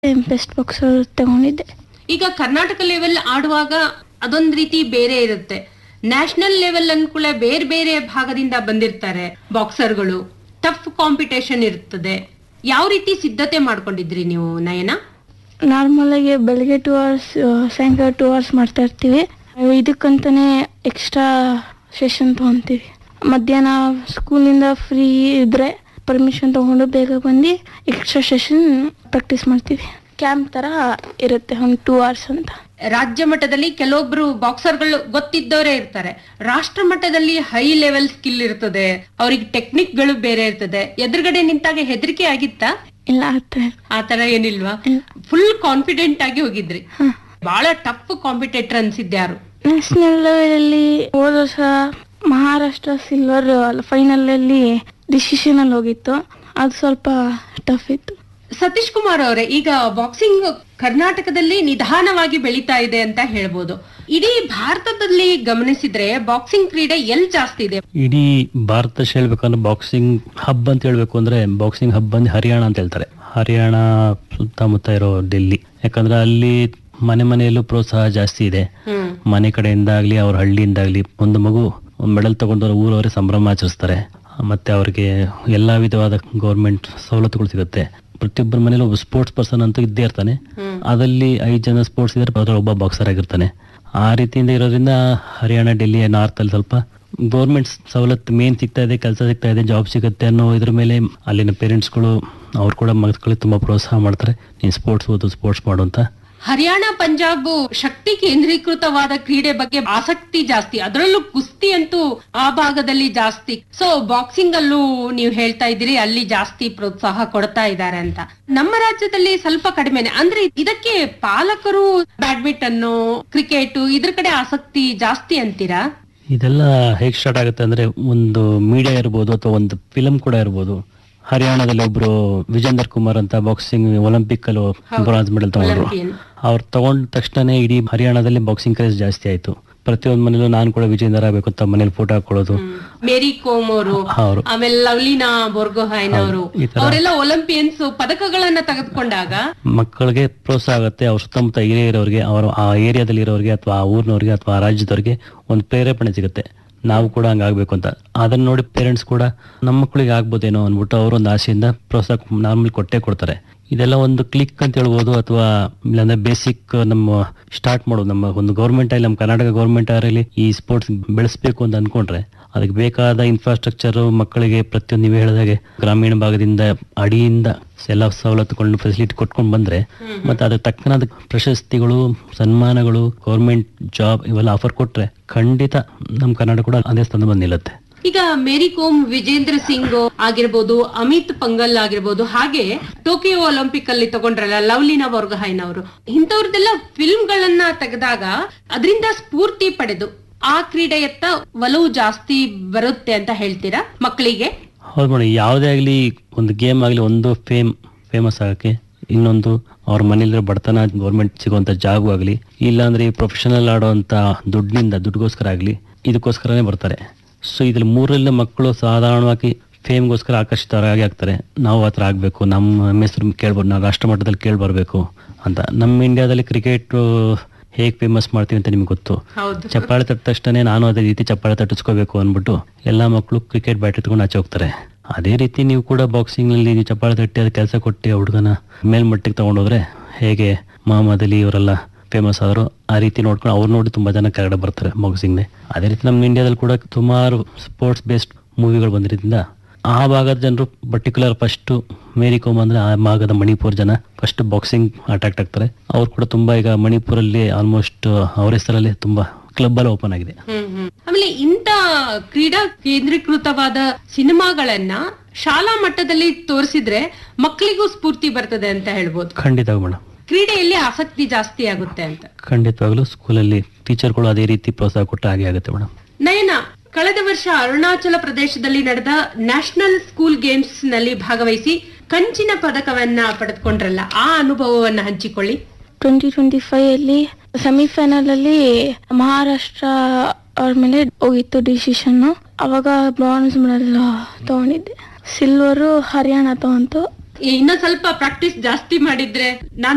Best boxer ತಗೊಂಡಿದ್ದೆ ಈಗ Karnataka level ಆಡುವಾಗ ಅದೊಂದ್ ರೀತಿ ಬೇರೆ ಇರುತ್ತೆ ನ್ಯಾಷನಲ್ ಲೆವೆಲ್ ಅನ್ಕೂಲ ಬೇರೆ ಬೇರೆ ಭಾಗದಿಂದ ಬಂದಿರ್ತಾರೆ ಬಾಕ್ಸರ್ಗಳು ಟಫ್ ಕಾಂಪಿಟೇಷನ್ ಇರ್ತದೆ ಯಾವ ರೀತಿ ಸಿದ್ಧತೆ ಮಾಡ್ಕೊಂಡಿದ್ರಿ ನೀವು ನಯನ ನಾರ್ಮಲ್ ಆಗಿ ಬೆಳಗ್ಗೆ ಟೂ ಅವರ್ಸ್ ಸಾಯಂಕಾಲ ಟೂ ಅವರ್ಸ್ ಮಾಡ್ತಾ ಇರ್ತೀವಿ ಇದಕ್ಕಂತಾನೆ ಎಕ್ಸ್ಟ್ರಾ ಸೆಷನ್ ತಗೊಂತೀವಿ ಮಧ್ಯಾಹ್ನ ಸ್ಕೂಲಿಂದ ಫ್ರೀ ಇದ್ರೆ ಪರ್ಮಿಷನ್ ತಗೊಂಡು ಬೇಗ ಬಂದು ಎಕ್ಸ್ಟ್ರಾ ಸೆಷನ್ ಪ್ರಾಕ್ಟೀಸ್ ಮಾಡ್ತೀವಿ ಕ್ಯಾಂಪ್ ತರ ಇರುತ್ತೆ ಒಂದು ಟೂ ಅವರ್ಸ್ ಅಂತ ರಾಜ್ಯ ಮಟ್ಟದಲ್ಲಿ ಕೆಲವೊಬ್ರು ಬಾಕ್ಸರ್ಗಳು ಗೊತ್ತಿದ್ದವರೇ ಇರ್ತಾರೆ ರಾಷ್ಟ್ರ ಮಟ್ಟದಲ್ಲಿ ಹೈ ಲೆವೆಲ್ ಸ್ಕಿಲ್ ಇರ್ತದೆ ಅವ್ರಿಗೆ ಟೆಕ್ನಿಕ್ ಗಳು ಬೇರೆ ಇರ್ತದೆ ಎದುರುಗಡೆ ನಿಂತಾಗ ಹೆದರಿಕೆ ಆಗಿತ್ತಾ ಇಲ್ಲ ಆ ಥರ ಆ ತರ ಏನಿಲ್ವಾ ಇಲ್ಲ. ಫುಲ್ ಕಾನ್ಫಿಡೆಂಟ್ ಆಗಿ ಹೋಗಿದ್ರಿ ಹ. ಬಹಳ ಟಫ್ ಕಾಂಪಿಟೇಟರ್ ಅನ್ಸಿದ್ದೆ ಯಾರು ನ್ಯಾಷನಲ್ ಲೆವೆಲಲ್ಲಿ ಹೋದ ವರ್ಷ ಮಹಾರಾಷ್ಟ್ರ ಸಿಲ್ವರ್ ಫೈನಲ್ ಅಲ್ಲಿ ಡಿಸಿಷನ್ ಅಲ್ಲಿ ಹೋಗಿತ್ತು ಅದು ಸ್ವಲ್ಪ ಟಫ್ ಇತ್ತು ಸತೀಶ್ ಕುಮಾರ್ ಅವರೇ ಈಗ ಬಾಕ್ಸಿಂಗ್ ಕರ್ನಾಟಕದಲ್ಲಿ ನಿಧಾನವಾಗಿ ಬೆಳೀತಾ ಇದೆ ಅಂತ ಹೇಳ್ಬೋದು ಇಡೀ ಭಾರತದಲ್ಲಿ ಗಮನಿಸಿದ್ರೆ ಬಾಕ್ಸಿಂಗ್ ಕ್ರೀಡೆ ಎಲ್ ಜಾಸ್ತಿ ಇದೆ ಇಡೀ ಭಾರತ ದೇಶ ಹೇಳ್ಬೇಕಂದ್ರೆ ಬಾಕ್ಸಿಂಗ್ ಹಬ್ ಅಂತ ಹೇಳ್ಬೇಕು ಅಂದ್ರೆ ಬಾಕ್ಸಿಂಗ್ ಹಬ್ ಅಂದ್ರೆ ಹರಿಯಾಣ ಅಂತ ಹೇಳ್ತಾರೆ ಹರಿಯಾಣ ಸುತ್ತಮುತ್ತ ಇರೋ ಡೆಲ್ಲಿ ಯಾಕಂದ್ರೆ ಅಲ್ಲಿ ಮನೆ ಮನೆಯಲ್ಲೂ ಪ್ರೋತ್ಸಾಹ ಜಾಸ್ತಿ ಇದೆ ಹ್ಮ್ ಮನೆ ಕಡೆಯಿಂದ ಆಗ್ಲಿ ಅವ್ರ ಹಳ್ಳಿಯಿಂದಾಗ್ಲಿ ಒಂದು ಮಗು ಮೆಡಲ್ ತಗೊಂಡವ್ರ ಊರವರೇ ಸಂಭ್ರಮ ಆಚರಿಸ್ತಾರೆ ಮತ್ತೆ ಅವ್ರಿಗೆ ಎಲ್ಲಾ ವಿಧವಾದ ಗೌರ್ಮೆಂಟ್ ಸವಲತ್ತುಗಳು ಸಿಗುತ್ತೆ ಪ್ರತಿಯೊಬ್ಬರ ಮನೇಲಿ ಒಬ್ಬ ಸ್ಪೋರ್ಟ್ಸ್ ಪರ್ಸನ್ ಅಂತೂ ಇದ್ದೇ ಇರ್ತಾನೆ ಹ್ಮ್ ಅದಲ್ಲಿ ಐದು ಜನ ಸ್ಪೋರ್ಟ್ಸ್ ಇದ್ರೆ ಅದ್ರಲ್ಲಿ ಒಬ್ಬ ಬಾಕ್ಸರ್ ಆಗಿರ್ತಾನೆ ಆ ರೀತಿಯಿಂದ ಇರೋದ್ರಿಂದ ಹರಿಯಾಣ ಡೆಲ್ಲಿ ನಾರ್ತ್ ಅಲ್ಲಿ ಸ್ವಲ್ಪ ಗೌರ್ಮೆಂಟ್ ಸವಲತ್ತು ಮೇನ್ ಸಿಗ್ತಾ ಇದೆ ಕೆಲಸ ಸಿಗ್ತಾ ಇದೆ ಜಾಬ್ ಸಿಗುತ್ತೆ ಅನ್ನೋ ಇದ್ರ ಮೇಲೆ ಅಲ್ಲಿನ ಪೇರೆಂಟ್ಸ್ಗಳು ಅವ್ರು ಕೂಡ ಮಕ್ಕಳಿಗೆ ತುಂಬಾ ಪ್ರೋತ್ಸಾಹ ಮಾಡ್ತಾರೆ ನೀನು ಸ್ಪೋರ್ಟ್ಸ್ ಓದು ಸ್ಪೋರ್ಟ್ಸ್ ಮಾಡು ಅಂತ ಹರಿಯಾಣ ಪಂಜಾಬ್ ಶಕ್ತಿ ಕೇಂದ್ರೀಕೃತವಾದ ಕ್ರೀಡೆ ಬಗ್ಗೆ ಆಸಕ್ತಿ ಜಾಸ್ತಿ ಅದರಲ್ಲೂ ಕುಸ್ತಿ ಅಂತೂ ಆ ಭಾಗದಲ್ಲಿ ಜಾಸ್ತಿ ಸೊ ಬಾಕ್ಸಿಂಗ್ ಅಲ್ಲೂ ನೀವು ಹೇಳ್ತಾ ಇದ್ದೀರಿ ಅಲ್ಲಿ ಜಾಸ್ತಿ ಪ್ರೋತ್ಸಾಹ ಕೊಡ್ತಾ ಇದ್ದಾರೆ ಅಂತ ನಮ್ಮ ರಾಜ್ಯದಲ್ಲಿ ಸ್ವಲ್ಪ ಕಡಿಮೆನೆ ಅಂದ್ರೆ ಇದಕ್ಕೆ ಪಾಲಕರು ಬ್ಯಾಡ್ಮಿಂಟನ್ ಕ್ರಿಕೆಟ್ ಇದ್ರ ಕಡೆ ಆಸಕ್ತಿ ಜಾಸ್ತಿ ಅಂತೀರಾ ಇದೆಲ್ಲ ಹೇಗೆ ಸ್ಟಾರ್ಟ್ ಆಗುತ್ತೆ ಅಂದ್ರೆ ಒಂದು ಮೀಡಿಯಾ ಇರ್ಬೋದು ಅಥವಾ ಒಂದು ಫಿಲಂ ಕೂಡ ಇರ್ಬೋದು ಹರಿಯಾಣದಲ್ಲಿ ಒಬ್ರು ವಿಜೇಂದರ್ ಕುಮಾರ್ ಅಂತ ಬಾಕ್ಸಿಂಗ್ ಒಲಿಂಪಿಕ್ ಅಲ್ಲಿ ಬ್ರಾನ್ಸ್ ಮೆಡಲ್ ತಗೊಂಡ್ರು ಒಲಿಂಪಿಯನ್ ಅವ್ರು ತಗೊಂಡ ತಕ್ಷಣ ಇಡೀ ಹರಿಯಾಣದಲ್ಲಿ ಬಾಕ್ಸಿಂಗ್ ಕ್ರೇಜ್ ಜಾಸ್ತಿ ಆಯ್ತು ಪ್ರತಿಯೊಂದು ಮನೇಲೂ ನಾನು ಕೂಡ ವಿಜೇಂದರ್ ಆಗ್ಬೇಕು ಅಂತ ಮನೇಲಿ ಫೋಟೋ ಹಾಕೊಳ್ಳೋದು ಮೇರಿ ಕೋಮ್ ಅವರು ಅವರು ಆಮೇಲೆ ಲವ್ಲಿನಾ ಬೋರ್ಗೊಹೈನ್ ಅವರು ಈ ತರ- ಅವರೆಲ್ಲ ಒಲಿಂಪಿಯನ್ಸ್ ಪದಕಗಳನ್ನ ತೆಗೆದುಕೊಂಡಾಗ ಮಕ್ಕಳಿಗೆ ಪ್ರೋತ್ಸಾಹ ಆಗುತ್ತೆ ಅವ್ರ ಸುತ್ತಮುತ್ತ ಏರಿಯಾ ಇರೋರಿಗೆ ಅವರ ಆ ಏರಿಯಾದಲ್ಲಿ ಇರೋರಿಗೆ ಅಥವಾ ಆ ಊರಿನವ್ರಿಗೆ ಅಥವಾ ಆ ರಾಜ್ಯದವ್ರಿಗೆ ಒಂದು ಪ್ರೇರೇಪಣೆ ಸಿಗುತ್ತೆ ನಾವು ಕೂಡ ಹಂಗಾಗ್ಬೇಕು ಅಂತ ಅದನ್ನ ನೋಡಿ ಪೇರೆಂಟ್ಸ್ ಕೂಡ ನಮ್ಮ ಮಕ್ಕಳಿಗೆ ಆಗ್ಬೋದೇನೋ ಅಂದ್ಬಿಟ್ಟು ಅವರು ಒಂದು ಆಸೆಯಿಂದ ಪ್ರೋತ್ಸಾಹ ನಾರ್ಮಲ್ ಕೊಟ್ಟೇ ಕೊಡ್ತಾರೆ ಇದೆಲ್ಲ ಒಂದು ಕ್ಲಿಕ್ ಅಂತ ಹೇಳ್ಬೋದು ಅಥವಾ ಇಲ್ಲಾಂದ್ರೆ ಬೇಸಿಕ್ ನಮ್ಮ ಸ್ಟಾರ್ಟ್ ಮಾಡೋದು ನಮ್ಮ ಒಂದು ಗೌರ್ಮೆಂಟ್ ಅಲ್ಲಿ ನಮ್ಮ ಕರ್ನಾಟಕ ಗೌರ್ಮೆಂಟ್ ಆಗಲಿ ಈ ಸ್ಪೋರ್ಟ್ಸ್ ಬೆಳೆಸಬೇಕು ಅಂತ ಅನ್ಕೊಂಡ್ರೆ ಅದಕ್ಕೆ ಬೇಕಾದ ಇನ್ಫ್ರಾಸ್ಟ್ರಕ್ಚರ್ ಮಕ್ಕಳಿಗೆ ಪ್ರತಿಯೊಂದು ನೀವು ಹೇಳಿದಾಗೆ ಗ್ರಾಮೀಣ ಭಾಗದಿಂದ ಅಡಿಯಿಂದ ಎಲ್ಲ ಸವಲತ್ತುಗಳನ್ನ ಫೆಸಿಲಿಟಿ ಕೊಟ್ಕೊಂಡು ಬಂದ್ರೆ ಮತ್ತೆ ಅದಕ್ಕೆ ತಕ್ಕನಾದ ಪ್ರಶಸ್ತಿಗಳು ಸನ್ಮಾನಗಳು ಗೌರ್ಮೆಂಟ್ ಜಾಬ್ ಇವೆಲ್ಲ ಆಫರ್ ಕೊಟ್ರೆ ಖಂಡಿತ ನಮ್ಮ ಕರ್ನಾಟಕ ಕೂಡ ಅದೇ ಸ್ಥಾನ ಬಂದು ನಿಲ್ಲುತ್ತೆ ಈಗ ಮೇರಿ ಕೋಮ್ ವಿಜೇಂದ್ರ ಸಿಂಗ್ ಆಗಿರ್ಬೋದು ಅಮಿತ್ ಪಂಗಲ್ ಆಗಿರ್ಬೋದು ಹಾಗೆ ಟೋಕಿಯೋ ಒಲಿಂಪಿಕ್ ಅಲ್ಲಿ ತಗೊಂಡ್ರಲ್ಲ ಲವ್ಲಿನಾ ಬೋರ್ಗಹೈನ್ ಅವರು ಇಂಥವ್ರದ್ದೆಲ್ಲ ಫಿಲ್ಮ್ ಗಳನ್ನ ತೆಗೆದಾಗ ಅದರಿಂದ ಸ್ಫೂರ್ತಿ ಪಡೆದು ಆ ಕ್ರೀಡೆಯತ್ತ ಒಲವು ಜಾಸ್ತಿ ಬರುತ್ತೆ ಅಂತ ಹೇಳ್ತೀರಾ ಮಕ್ಕಳಿಗೆ ಹೌದು ಮೇಡಮ್ ಯಾವುದೇ ಆಗಲಿ ಒಂದು ಗೇಮ್ ಆಗಲಿ ಒಂದು ಫೇಮ್ ಫೇಮಸ್ ಆಗಕ್ಕೆ ಇನ್ನೊಂದು ಅವ್ರ ಮನೇಲಿರೋ ಬಡತನ ಗೌರ್ಮೆಂಟ್ ಸಿಗುವಂತ ಜಾಗ ಆಗಲಿ ಇಲ್ಲಾಂದ್ರೆ ಈ ಪ್ರೊಫೆಷನಲ್ ಆಡೋವಂಥ ದುಡ್ಡಿನಿಂದ ದುಡ್ಡುಗೋಸ್ಕರ ಆಗಲಿ ಇದಕ್ಕೋಸ್ಕರನೇ ಬರ್ತಾರೆ ಸೊ ಇದ್ರಲ್ಲಿ ಮೂರರಲ್ಲಿ ಮಕ್ಕಳು ಸಾಧಾರಣವಾಗಿ ಫೇಮ್ಗೋಸ್ಕರ ಆಕರ್ಷಿತರಾಗಿ ಆಗ್ತಾರೆ ನಾವು ಆ ಥರ ಆಗಬೇಕು ನಮ್ಮ ನಮ್ಮ ಹೆಸರು ಕೇಳ್ಬೋದು ನಾವು ರಾಷ್ಟ್ರ ಮಟ್ಟದಲ್ಲಿ ಕೇಳ್ಬರ್ಬೇಕು ಅಂತ ನಮ್ಮ ಇಂಡಿಯಾದಲ್ಲಿ ಕ್ರಿಕೆಟ್ ಹೇಗೆ ಫೇಮಸ್ ಮಾಡ್ತೀವಿ ಅಂತ ನಿಮ್ಗೆ ಗೊತ್ತು ಹೌದು ಚಪ್ಪಾಳೆ ತಟ್ಟ ತಕ್ಷಣ ನಾನು ಅದೇ ರೀತಿ ಚಪ್ಪಾಳೆ ತಟ್ಟಿಸ್ಕೋಬೇಕು ಅಂದ್ಬಿಟ್ಟು ಎಲ್ಲ ಮಕ್ಕಳು ಕ್ರಿಕೆಟ್ ಬ್ಯಾಟ್ ಎತ್ಕೊಂಡು ಆಚೆ ಹೋಗ್ತಾರೆ ಅದೇ ರೀತಿ ನೀವು ಕೂಡ ಬಾಕ್ಸಿಂಗ್ ನಲ್ಲಿ ನೀವು ಚಪ್ಪಾಳೆ ತಟ್ಟಿ ಅದು ಕೆಲಸ ಕೊಟ್ಟು ಆ ಹುಡುಗನ ಮೇಲ್ಮಟ್ಟಿಗೆ ತಗೊಂಡೋದ್ರೆ ಹೇಗೆ ಮಹಮ್ಮದ್ ಅಲಿ ಇವರೆಲ್ಲ ಫೇಮಸ್ ಆದರು ಆ ರೀತಿ ನೋಡ್ಕೊಂಡು ಅವ್ರು ನೋಡಿ ತುಂಬಾ ಜನ ಕೆಳಗಡೆ ಬರ್ತಾರೆ ಬಾಕ್ಸಿಂಗ್ ಅದೇ ರೀತಿ ನಮ್ಮ ಇಂಡಿಯಾದಲ್ಲಿ ಕೂಡ ಸುಮಾರು ಸ್ಪೋರ್ಟ್ಸ್ ಬೇಸ್ಡ್ ಮೂವಿಗಳು ಬಂದಿರೋದ್ರಿಂದ ಆ ಭಾಗದ ಜನರು ಪರ್ಟಿಕ್ಯುಲರ್ ಫಸ್ಟ್ ಮೇರಿ ಕೋಮ್ ಅಂದ್ರೆ ಆ ಭಾಗದ ಮಣಿಪುರ್ ಜನ ಫಸ್ಟ್ ಬಾಕ್ಸಿಂಗ್ ಅಟ್ರಾಕ್ಟ್ ಆಗ್ತಾರೆ ಅವ್ರು ಕೂಡ ತುಂಬಾ ಈಗ ಮಣಿಪುರಲ್ಲಿ ಆಲ್ಮೋಸ್ಟ್ ಅವ್ರ ಹೆಸರಲ್ಲಿ ತುಂಬಾ ಕ್ಲಬ್ ಎಲ್ಲ ಓಪನ್ ಆಗಿದೆ ಹ್ಮ್ ಹ್ಮ್. ಆಮೇಲೆ ಇಂಥ ಕ್ರೀಡಾ ಕೇಂದ್ರೀಕೃತವಾದ ಸಿನಿಮಾಗಳನ್ನ ಶಾಲಾ ಮಟ್ಟದಲ್ಲಿ ತೋರಿಸಿದ್ರೆ ಮಕ್ಕಳಿಗೂ ಸ್ಫೂರ್ತಿ ಬರ್ತದೆ ಅಂತ ಹೇಳ್ಬೋದು ಖಂಡಿತ ಮೇಡಮ್ ಕ್ರೀಡೆಯಲ್ಲಿ ಆಸಕ್ತಿ ಜಾಸ್ತಿ ಆಗುತ್ತೆ ಅಂತ ಖಂಡಿತವಾಗ್ಲೂ ಸ್ಕೂಲಲ್ಲಿ ಟೀಚರ್ಗಳು ಅದೇ ರೀತಿ ಪ್ರೋತ್ಸಾಹ ಕೊಟ್ಟು ಹಾಗೆ ಆಗುತ್ತೆ ಮೇಡಮ್ ನಯನ ಕಳೆದ ವರ್ಷ ಅರುಣಾಚಲ ಪ್ರದೇಶದಲ್ಲಿ ನಡೆದ ನ್ಯಾಷನಲ್ ಸ್ಕೂಲ್ ಗೇಮ್ಸ್ ನಲ್ಲಿ ಭಾಗವಹಿಸಿ ಕಂಚಿನ ಪದಕವನ್ನ ಪಡೆದುಕೊಂಡ್ರಲ್ಲ ಆ ಅನುಭವವನ್ನ ಹಂಚಿಕೊಳ್ಳಿ ಟ್ವೆಂಟಿ ಟ್ವೆಂಟಿ ಫೈವ್ ಅಲ್ಲಿ ಸೆಮಿಫೈನಲ್ ಅಲ್ಲಿ ಮಹಾರಾಷ್ಟ್ರ ಅವ್ರ ಮೇಲೆ ಹೋಗಿತ್ತು ಡಿಸಿಷನ್ ಅವಾಗ ಬ್ರಾನ್ಸ್ ಮೆಡಲ್ ತಗೊಂಡಿದ್ದೆ ಸಿಲ್ವರು ಹರಿಯಾಣ ತಗೊಂತು ಇನ್ನೂ ಸ್ವಲ್ಪ ಪ್ರಾಕ್ಟೀಸ್ ಜಾಸ್ತಿ ಮಾಡಿದ್ರೆ ನಾನ್